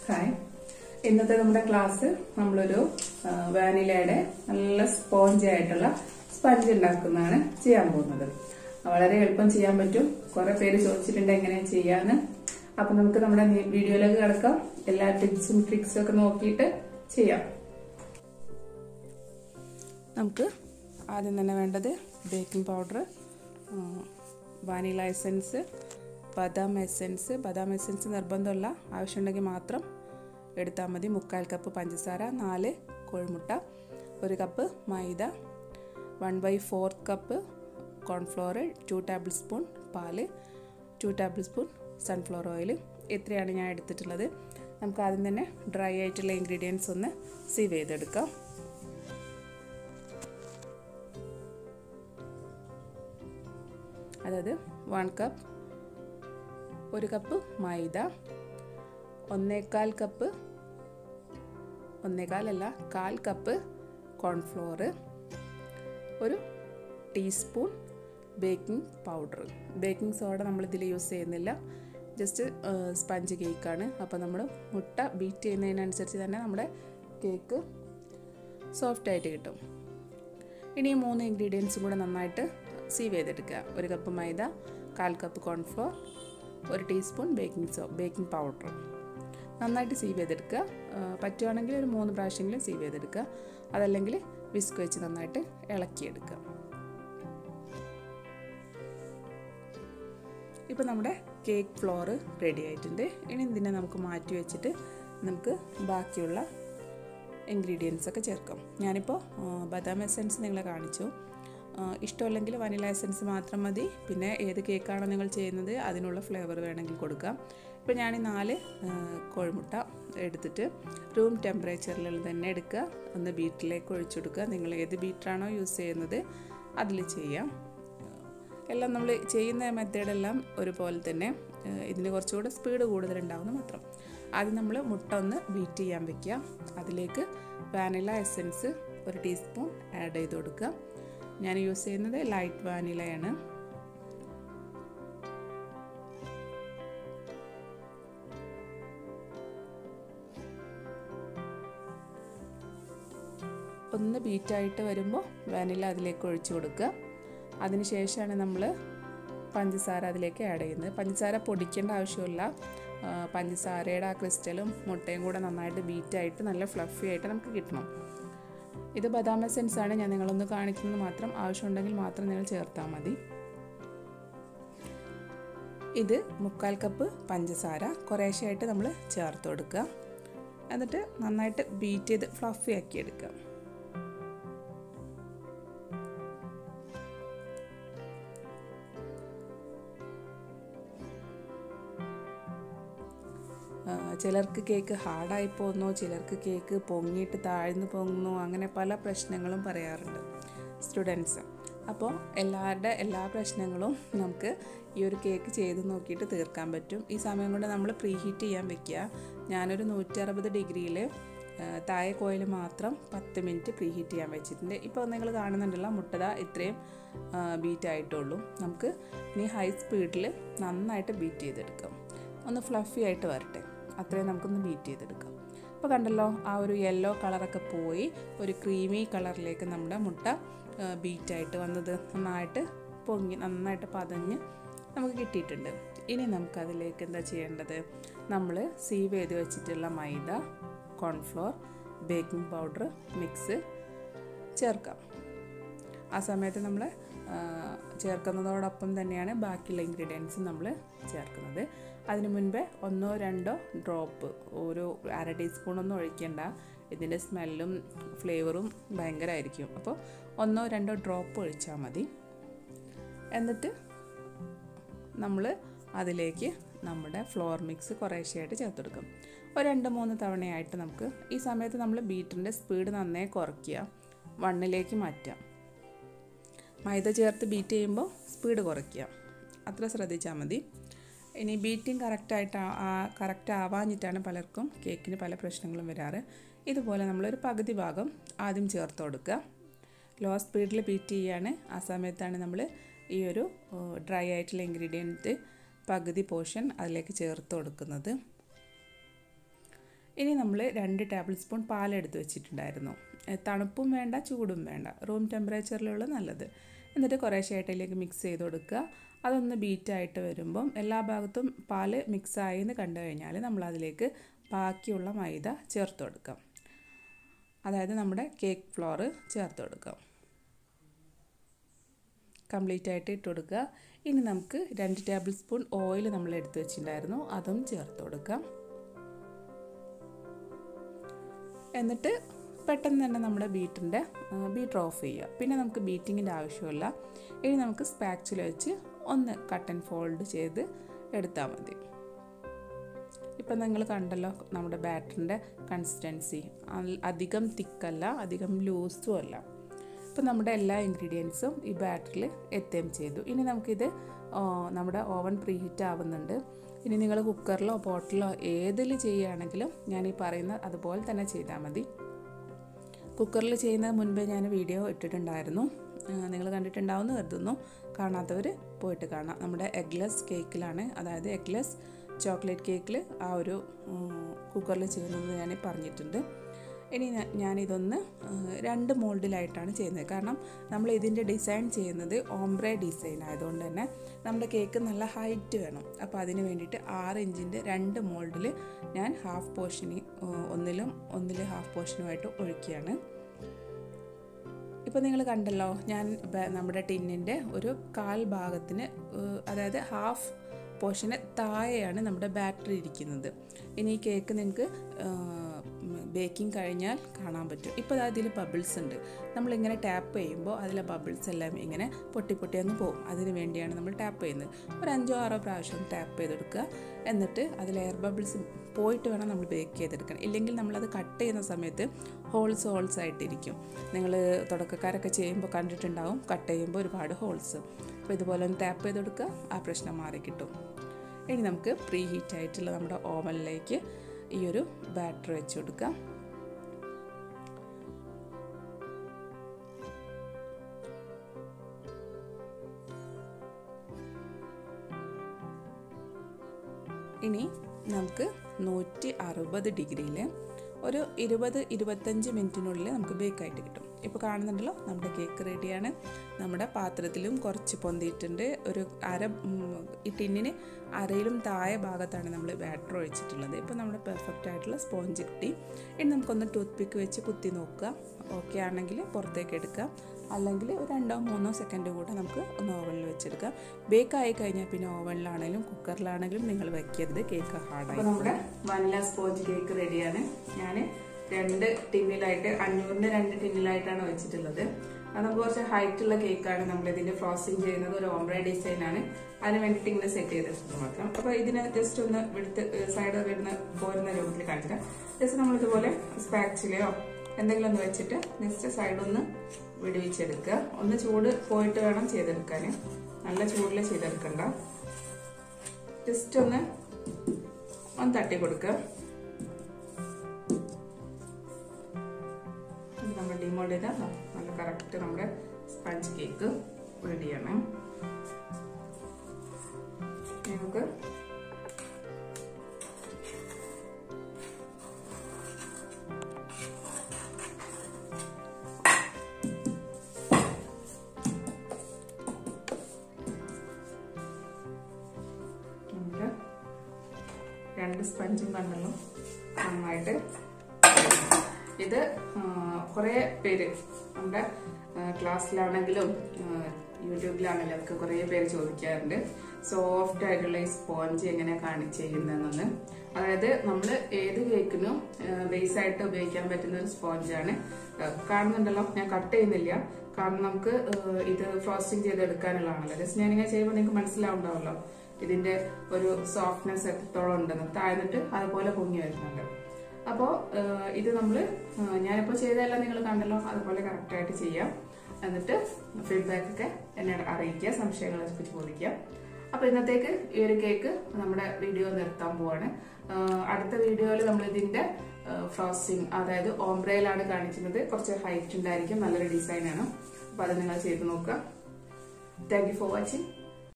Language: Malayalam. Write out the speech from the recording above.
ഹായ് ഇന്നത്തെ നമ്മുടെ ക്ലാസ് നമ്മളൊരു ആ, വാനിലയുടെ നല്ല സ്പോഞ്ച് ആയിട്ടുള്ള സ്പഞ്ച് ഉണ്ടാക്കുന്നതാണ് ചെയ്യാൻ പോകുന്നത് വളരെ എളുപ്പം ചെയ്യാൻ പറ്റും കുറെ പേര് ചോദിച്ചിട്ടുണ്ട് എങ്ങനെ ചെയ്യാന്ന് അപ്പൊ നമുക്ക് നമ്മുടെ നി- വീഡിയോയിലേക്ക് കിടക്കാം എല്ലാ ടിപ്സും ട്രിക്സും ഒക്കെ നോക്കിയിട്ട് ചെയ്യാം നമുക്ക് ആദ്യം തന്നെ വേണ്ടത് ബേക്കിംഗ് പൗഡർ വാനില എസൻസ് ബദാം എസൻസ് ബദാം എസൻസ് നിർബന്ധമല്ല ആവശ്യമുണ്ടെങ്കിൽ മാത്രം എടുത്താൽ മതി മുക്കാൽ കപ്പ് പഞ്ചസാര നാല് കോഴിമുട്ട ഒരു കപ്പ് മൈദ one by fourth cup cornflour two tablespoon പാല് two tablespoon sunflower oil ഇത്രയാണ് ഞാൻ എടുത്തിട്ടുള്ളത് നമുക്ക് ആദ്യം തന്നെ ഡ്രൈ ആയിട്ടുള്ള ഇൻഗ്രീഡിയൻസ് ഒന്ന് സീവ് ചെയ്തെടുക്കാം അതായത് വൺ കപ്പ് ഒരു കപ്പ് മൈദ ഒന്നേകാൽ കപ്പ് ഒന്നേകാലല്ല കാൽ കപ്പ് കോൺഫ്ലോർ ഒരു teaspoon baking powder baking soda നമ്മൾ ഇതിൽ യൂസ് ചെയ്യുന്നില്ല ജസ്റ്റ് സ്പഞ്ച് കേക്കാണ് അപ്പോൾ നമ്മൾ മുട്ട ബീറ്റ് ചെയ്യുന്നതിനനുസരിച്ച് തന്നെ നമ്മുടെ കേക്ക് സോഫ്റ്റ് ആയിട്ട് കിട്ടും ഇനി ഈ മൂന്ന് ഇൻഗ്രീഡിയൻസും കൂടെ നന്നായിട്ട് സീവ് ചെയ്തെടുക്കുക ഒരു കപ്പ് മൈദ കാൽ കപ്പ് കോൺഫ്ലോർ ഒരു ടീസ്പൂൺ ബേക്കിംഗ് സോ ബേക്കിംഗ് പൗഡർ നന്നായിട്ട് സീവ് ചെയ്തെടുക്കുക ആ, പറ്റുവാണെങ്കിൽ ഒരു മൂന്ന് പ്രാവശ്യമെങ്കിലും സീവ് ചെയ്തെടുക്കുക അതല്ലെങ്കിൽ വിസ്ക് വെച്ച് നന്നായിട്ട് ഇളക്കിയെടുക്കുക ഇപ്പോൾ നമ്മുടെ കേക്ക് ഫ്ലോർ റെഡി ആയിട്ടുണ്ട് ഇനി ഇതിനെ നമുക്ക് മാറ്റി വെച്ചിട്ട് നമുക്ക് ബാക്കിയുള്ള ഇൻഗ്രീഡിയൻസ് ഒക്കെ ചേർക്കാം ഞാനിപ്പോൾ ആ, ബദാം എസൻസ് നിങ്ങളെ കാണിച്ചു ആ, ഇഷ്ടമല്ലെങ്കിൽ വനില എസൻസ് മാത്രം മതി പിന്നെ ഏത് കേക്കാണോ നിങ്ങൾ ചെയ്യുന്നത് അതിനുള്ള ഫ്ലേവർ വേണമെങ്കിൽ കൊടുക്കാം ഇപ്പോൾ ഞാൻ ഈ നാല് ആ, കോഴിമുട്ട എടുത്തിട്ട് റൂം ടെമ്പറേച്ചറിൽ തന്നെ എടുക്കുക ഒന്ന് ബീറ്റിലേക്ക് ഒഴിച്ചെടുക്കുക നിങ്ങൾ ഏത് ബീറ്ററാണോ യൂസ് ചെയ്യുന്നത് അതിൽ ചെയ്യാം എല്ലാം നമ്മൾ ചെയ്യുന്ന മെത്തേഡെല്ലാം ഒരുപോലെ തന്നെ ഏഹ് ഇതിന് കുറച്ചുകൂടെ സ്പീഡ് കൂടുതലുണ്ടാവുന്ന മാത്രം ആദ്യം നമ്മൾ മുട്ട ഒന്ന് ബീറ്റ് ചെയ്യാൻ വെക്കുക അതിലേക്ക് വാനില എസൻസ് ഒരു ടീസ്പൂൺ ആഡ് ചെയ്ത് കൊടുക്കുക ഞാൻ യൂസ് ചെയ്യുന്നത് ലൈറ്റ് വാനിലയാണ് ഒന്ന് ബീറ്റായിട്ട് വരുമ്പോൾ വാനില അതിലേക്ക് ഒഴിച്ചു കൊടുക്കുക അതിനുശേഷമാണ് നമ്മൾ പഞ്ചസാര അതിലേക്ക് ആഡ് ചെയ്യുന്നത് പഞ്ചസാര പൊടിക്കേണ്ട ആവശ്യമില്ല ആ, പഞ്ചസാരയുടെ ആ ക്രിസ്റ്റലും മുട്ടയും കൂടെ നന്നായിട്ട് ബീറ്റായിട്ട് നല്ല ഫ്ലഫി ആയിട്ട് നമുക്ക് കിട്ടണം ഇത് ബദാം എസൻസ് ആണ് ഞാൻ നിങ്ങളൊന്ന് കാണിക്കുന്നത് മാത്രം ആവശ്യമുണ്ടെങ്കിൽ മാത്രം നിങ്ങൾ ചേർത്താൽ മതി ഇത് മുക്കാൽ കപ്പ് പഞ്ചസാര കുറേശ്ശെയായിട്ട് നമ്മൾ ചേർത്ത് കൊടുക്കുക എന്നിട്ട് നന്നായിട്ട് ബീറ്റ് ചെയ്ത് ഫ്ലഫി ആക്കി എടുക്കുക ആ, ചിലർക്ക് കേക്ക് ഹാർഡായി പോകുന്നു ചിലർക്ക് കേക്ക് പൊങ്ങിയിട്ട് താഴ്ന്നു പോകുന്നു അങ്ങനെ പല പ്രശ്നങ്ങളും പറയാറുണ്ട് സ്റ്റുഡൻസ് അപ്പോൾ എല്ലാവരുടെ എല്ലാ പ്രശ്നങ്ങളും നമുക്ക് ഈ ഒരു കേക്ക് ചെയ്ത് നോക്കിയിട്ട് തീർക്കാൻ പറ്റും ഈ സമയം കൊണ്ട് നമ്മൾ പ്രീ ഹീറ്റ് ചെയ്യാൻ വെക്കുക ഞാനൊരു നൂറ്റി അറുപത് ഡിഗ്രിയിൽ താഴെ കോയിൽ മാത്രം പത്ത് മിനിറ്റ് പ്രീ ഹീറ്റ് ചെയ്യാൻ വെച്ചിട്ടുണ്ട് ഇപ്പോൾ നിങ്ങൾ കാണുന്നുണ്ടല്ലോ മുട്ടത ഇത്രയും ബീറ്റ് ആയിട്ടുള്ളൂ നമുക്ക് ഇനി ഹൈ സ്പീഡിൽ നന്നായിട്ട് ബീറ്റ് ചെയ്തെടുക്കാം ഒന്ന് ഫ്ലഫി ആയിട്ട് വരട്ടെ അത്രയും നമുക്കൊന്ന് ബീറ്റ് ചെയ്തെടുക്കാം അപ്പോൾ കണ്ടല്ലോ ആ ഒരു യെല്ലോ കളറൊക്കെ പോയി ഒരു ക്രീമി കളറിലേക്ക് നമ്മുടെ മുട്ട ബീറ്റായിട്ട് വന്നത് നന്നായിട്ട് പൊങ്ങി നന്നായിട്ട് പതഞ്ഞ് നമുക്ക് കിട്ടിയിട്ടുണ്ട് ഇനി നമുക്കതിലേക്ക് എന്താ ചെയ്യേണ്ടത് നമ്മൾ സീവ് ചെയ്ത് വെച്ചിട്ടുള്ള മൈദ കോൺഫ്ലോർ ബേക്കിംഗ് പൗഡർ മിക്സ് ചേർക്കാം ആ സമയത്ത് നമ്മൾ ചേർക്കുന്നതോടൊപ്പം തന്നെയാണ് ബാക്കിയുള്ള ഇൻഗ്രീഡിയൻസ് നമ്മൾ ചേർക്കുന്നത് അതിന് മുൻപേ ഒന്നോ രണ്ടോ ഡ്രോപ്പ് ഒരു അര ടീസ്പൂൺ ഒന്നും ഒഴിക്കേണ്ട ഇതിൻ്റെ സ്മെല്ലും ഫ്ലേവറും ഭയങ്കരമായിരിക്കും അപ്പോൾ ഒന്നോ രണ്ടോ ഡ്രോപ്പ് ഒഴിച്ചാൽ മതി എന്നിട്ട് നമ്മൾ അതിലേക്ക് നമ്മുടെ ഫ്ലോർ മിക്സ് കുറേശ്ശെയായിട്ട് ചേർത്തെടുക്കും ഒരു രണ്ട് മൂന്ന് തവണയായിട്ട് നമുക്ക് ഈ സമയത്ത് നമ്മൾ ബീറ്ററിൻ്റെ സ്പീഡ് നന്നേ കുറയ്ക്കുക വണ്ണിലേക്ക് മാറ്റാം മൈദ ചേർത്ത് ബീറ്റ് ചെയ്യുമ്പോൾ സ്പീഡ് കുറയ്ക്കുക അത്ര ശ്രദ്ധിച്ചാൽ മതി ഇനി ബീറ്റിംഗ് കറക്റ്റായിട്ട് കറക്റ്റ് ആവാഞ്ഞിട്ടാണ് പലർക്കും കേക്കിന് പല പ്രശ്നങ്ങളും വരാറ് ഇതുപോലെ നമ്മളൊരു പകുതി ഭാഗം ആദ്യം ചേർത്ത് കൊടുക്കുക ലോ സ്പീഡിൽ ബീറ്റ് ചെയ്യാണ് ആ സമയത്താണ് നമ്മൾ ഈ ഒരു ഡ്രൈ ആയിട്ടുള്ള ഇൻഗ്രീഡിയൻറ്റ് പകുതി പോർഷൻ അതിലേക്ക് ചേർത്ത് കൊടുക്കുന്നത് ഇനി നമ്മൾ രണ്ട് ടേബിൾ സ്പൂൺ പാലെടുത്ത് വെച്ചിട്ടുണ്ടായിരുന്നു ഏ, തണുപ്പും വേണ്ട ചൂടും വേണ്ട റൂം ടെമ്പറേച്ചറിലുള്ള നല്ലത് എന്നിട്ട് കുറേശ്ശായിട്ട് അതിലേക്ക് മിക്സ് ചെയ്ത് കൊടുക്കുക അതൊന്ന് ബീറ്റായിട്ട് വരുമ്പം എല്ലാ ഭാഗത്തും പാല് മിക്സായി എന്ന് കണ്ടു കഴിഞ്ഞാൽ നമ്മൾ അതിലേക്ക് ബാക്കിയുള്ള മൈദ ചേർത്ത് കൊടുക്കാം അതായത് നമ്മുടെ കേക്ക് ഫ്ലോർ ചേർത്ത് കൊടുക്കാം കംപ്ലീറ്റ് ആയിട്ട് ഇട്ട് കൊടുക്കുക ഇനി നമുക്ക് രണ്ട് ടേബിൾ സ്പൂൺ ഓയിൽ നമ്മൾ എടുത്ത് വെച്ചിട്ടുണ്ടായിരുന്നു അതും ചേർത്ത് കൊടുക്കാം എന്നിട്ട് പെട്ടെന്ന് തന്നെ നമ്മുടെ ബീറ്റിൻ്റെ ബീറ്റർ ഓഫ് ചെയ്യുക പിന്നെ നമുക്ക് ബീറ്റിങ്ങിൻ്റെ ആവശ്യമില്ല ഇനി നമുക്ക് സ്പാക്ചിൽ വെച്ച് ഒന്ന് കട്ട് ആൻഡ് ഫോൾഡ് ചെയ്ത് എടുത്താൽ മതി ഇപ്പം നിങ്ങൾ കണ്ടല്ലോ നമ്മുടെ ബാറ്ററിൻ്റെ കൺസിസ്റ്റൻസി അധികം തിക്കല്ല അധികം ലൂസും അല്ല ഇപ്പം നമ്മുടെ എല്ലാ ഇൻഗ്രീഡിയൻസും ഈ ബാറ്ററിൽ എത്തുകയും ചെയ്തു ഇനി നമുക്കിത് ആ, നമ്മുടെ ഓവൻ പ്രീ ഹീറ്റ് ആവുന്നുണ്ട് ഇനി നിങ്ങൾ കുക്കറിലോ പോട്ടിലോ ഏതിൽ ചെയ്യുകയാണെങ്കിലും ഞാൻ ഈ പറയുന്ന അതുപോലെ തന്നെ ചെയ്താൽ മതി കുക്കറിൽ ചെയ്യുന്നതിന് മുൻപേ ഞാൻ വീഡിയോ ഇട്ടിട്ടുണ്ടായിരുന്നു നിങ്ങൾ കണ്ടിട്ടുണ്ടാവുമെന്ന് കരുതുന്നു കാണാത്തവർ പോയിട്ട് കാണാം നമ്മുടെ എഗ്ലെസ് കേക്കിലാണ് അതായത് എഗ്ലെസ് ചോക്ലേറ്റ് കേക്കിൽ ആ ഒരു കുക്കറിൽ ചെയ്യുന്നത് ഞാൻ പറഞ്ഞിട്ടുണ്ട് ഇനി ഞാ- ഞാനിതൊന്ന് ആ, രണ്ട് മോൾഡിലായിട്ടാണ് ചെയ്യുന്നത് കാരണം നമ്മൾ ഇതിൻ്റെ ഡിസൈൻ ചെയ്യുന്നത് ഓംബ്രെ ഡിസൈൻ ആയതുകൊണ്ട് തന്നെ നമ്മുടെ കേക്ക് നല്ല ഹൈറ്റ് വേണം അപ്പോൾ അതിന് വേണ്ടിയിട്ട് ആറ് ഇഞ്ചിൻ്റെ രണ്ട് മോൾഡിൽ ഞാൻ ഹാഫ് പോർഷന് ഒന്നിലും ഒന്നിൽ ഹാഫ് പോർഷനുമായിട്ട് ഒഴിക്കുകയാണ് ഇപ്പോൾ നിങ്ങൾ കണ്ടല്ലോ ഞാൻ ബ- നമ്മുടെ ടിന്നിൻ്റെ ഒരു കാൽ ഭാഗത്തിന് ഏഹ്, അതായത് ഹാഫ് പോർഷന് താഴെയാണ് നമ്മുടെ ബാറ്ററി ഇരിക്കുന്നത് ഇനി ഈ കേക്ക് നിങ്ങൾക്ക് ബേക്കിംഗ് കഴിഞ്ഞാൽ കാണാൻ പറ്റും ഇപ്പോൾ അതിൽ ബബിൾസ് ഉണ്ട് നമ്മളിങ്ങനെ ടാപ്പ് ചെയ്യുമ്പോൾ അതിലെ ബബിൾസ് എല്ലാം ഇങ്ങനെ പൊട്ടി പൊട്ടി അങ്ങ് പോകും അതിന് വേണ്ടിയാണ് നമ്മൾ ടാപ്പ് ചെയ്യുന്നത് ഒരു അഞ്ചോ ആറോ പ്രാവശ്യം ടാപ്പ് ചെയ്തെടുക്കുക എന്നിട്ട് അതിൽ എയർ ബബിൾസ് പോയിട്ട് വേണം നമ്മൾ ബേക്ക് ചെയ്തെടുക്കണം ഇല്ലെങ്കിൽ നമ്മളത് കട്ട് ചെയ്യുന്ന സമയത്ത് ഹോൾസ് ഹോൾസ് ആയിട്ടിരിക്കും നിങ്ങൾ തുടക്കക്കാരൊക്കെ ചെയ്യുമ്പോൾ കണ്ടിട്ടുണ്ടാവും കട്ട് ചെയ്യുമ്പോൾ ഒരുപാട് ഹോൾസ് അപ്പോൾ ഇതുപോലെ ഒന്ന് ടാപ്പ് ചെയ്ത് കൊടുക്കുക ആ പ്രശ്നം മാറി കിട്ടും ഇനി നമുക്ക് പ്രീ ഹീറ്റ് ആയിട്ടുള്ള നമ്മുടെ ഓവനിലേക്ക് ഈ ഒരു ബാറ്റർ വെച്ച് കൊടുക്കാം ഇനി നമുക്ക് നൂറ്റി അറുപത് ഡിഗ്രിയിൽ ഒരു ഇരുപത് ഇരുപത്തഞ്ച് മിനിറ്റിനുള്ളിൽ നമുക്ക് ബേക്കായിട്ട് കിട്ടും ഇപ്പോൾ കാണുന്നുണ്ടല്ലോ നമ്മുടെ കേക്ക് റെഡിയാണ് നമ്മുടെ പാത്രത്തിലും കുറച്ച് പൊന്തിയിട്ടുണ്ട് ഒരു അര ഉം, ഈ ടിന്നിന് അരയിലും താഴെ ഭാഗത്താണ് നമ്മൾ ബാറ്റർ ഒഴിച്ചിട്ടുള്ളത് ഇപ്പോൾ നമ്മുടെ പെർഫെക്റ്റ് ആയിട്ടുള്ള സ്പോഞ്ച് കിട്ടി ഇനി നമുക്കൊന്ന് ടൂത്ത് പിക്ക് വെച്ച് കുത്തി നോക്കുക ഓക്കെ ആണെങ്കിൽ പുറത്തേക്ക് എടുക്കാം അല്ലെങ്കിൽ ഒരു രണ്ടോ മൂന്നോ സെക്കൻഡ് കൂടെ നമുക്ക് ഒന്ന് ഓവനിൽ വെച്ചെടുക്കാം ബേക്ക് ആയി കഴിഞ്ഞാൽ പിന്നെ ഓവനിലാണെങ്കിലും കുക്കറിലാണെങ്കിലും നിങ്ങൾ വെക്കരുത് കേക്ക് ഹാർഡായി അപ്പോൾ നമ്മുടെ വനില സ്പോഞ്ച് കേക്ക് റെഡിയാണ് ഞാൻ രണ്ട് ടിന്നിലായിട്ട് അഞ്ഞൂറിൻ്റെ രണ്ട് ടിന്നിലായിട്ടാണ് വെച്ചിട്ടുള്ളത് അത് നമുക്ക് കുറച്ച് ഹൈറ്റ് ഉള്ള കേക്കാണ് നമ്മൾ ഇതിന്റെ ഫ്രോസ്റ്റിംഗ് ചെയ്യുന്നത് ഒരു ഓംബ്രേ ഡിസൈൻ ആണ് അതിന് വേണ്ടിയിട്ട് ഇങ്ങനെ സെറ്റ് ചെയ്തിട്ടുണ്ട് മാത്രം അപ്പോൾ ഇതിനെ ജസ്റ്റ് ഒന്ന് എടുത്ത് സൈഡ് വരുന്ന പോരുന്ന രൂപത്തിൽ കാണിച്ചിട്ട് ജസ്റ്റ് നമ്മൾ ഇതുപോലെ സ്പാച്ചിലെയോ എന്തെങ്കിലും ഒന്ന് വെച്ചിട്ട് ജസ്റ്റ് സൈഡ് ഒന്ന് വിടുവിച്ചെടുക്കുക ഒന്ന് ചൂട് പോയിട്ട് വേണം ചെയ്തെടുക്കാൻ നല്ല ചൂടിൽ ചെയ്തെടുക്കണ്ട ജസ്റ്റ് ഒന്ന് ഒന്ന് തട്ടി കൊടുക്കുക ഇത് നമ്മൾ ഡിമോൾഡ് ചെയ്ത നല്ല കറക്റ്റ് നമ്മുടെ സ്പഞ്ച് കേക്ക് റെഡിയാണ് നമുക്ക് നമ്മുടെ രണ്ട് സ്പഞ്ചും കണ്ടല്ലോ നന്നായിട്ട് ഇത് കുറേ പേര് നമ്മുടെ ക്ലാസ്സിലാണെങ്കിലും യൂട്യൂബിലാണെങ്കിലും ഒക്കെ കുറേ പേര് ചോദിക്കാറുണ്ട് സോഫ്റ്റ് ആയിട്ടുള്ള ഈ സ്പോഞ്ച് എങ്ങനെ കാണി ചെയ്യുന്നതെന്ന് അതായത് നമ്മൾ ഏത് കേക്കിനും ബേസ് ആയിട്ട് ഉപയോഗിക്കാൻ പറ്റുന്ന ഒരു സ്പോഞ്ചാണ് കാണുന്നുണ്ടല്ലോ ഞാൻ കട്ട് ചെയ്യുന്നില്ല കാരണം നമുക്ക് ഏഹ്, ഇത് ഫ്രോസ്റ്റിംഗ് ചെയ്തെടുക്കാനുള്ളതാണല്ലോ ജസ്റ്റ് ഞാനിങ്ങനെ ചെയ്യുമ്പോൾ നിങ്ങൾക്ക് മനസ്സിലാവുണ്ടാവല്ലോ ഇതിന്റെ ഒരു സോഫ്റ്റ്നെസ് എത്രത്തോളം ഉണ്ടെന്ന് താഴ്ന്നിട്ട് അതുപോലെ പൊങ്ങി വരുന്നുണ്ട് അപ്പോൾ ഇത് നമ്മൾ ഞാനിപ്പോൾ ചെയ്തതെല്ലാം നിങ്ങൾ കണ്ടല്ലോ അതുപോലെ കറക്റ്റായിട്ട് ചെയ്യാം എന്നിട്ട് ഫീഡ്ബാക്ക് ഒക്കെ എന്നെ അറിയിക്കുക സംശയങ്ങളെ കുറിച്ച് ചോദിക്കുക അപ്പോൾ ഇന്നത്തേക്ക് ഈ ഒരു കേക്ക് നമ്മുടെ വീഡിയോ നിർത്താൻ പോവാണ് ആ, അടുത്ത വീഡിയോയിൽ നമ്മൾ ഇതിന്റെ ഫ്രോസ്റ്റിംഗ് അതായത് ഓംബ്രയിലാണ് കാണിക്കുന്നത് കുറച്ച് ഹൈറ്റ് ഉണ്ടായിരിക്കും നല്ലൊരു ഡിസൈനാണ് അപ്പോൾ അത് നിങ്ങൾ ചെയ്ത് നോക്കുക താങ്ക് യു ഫോർ വാച്ചിങ്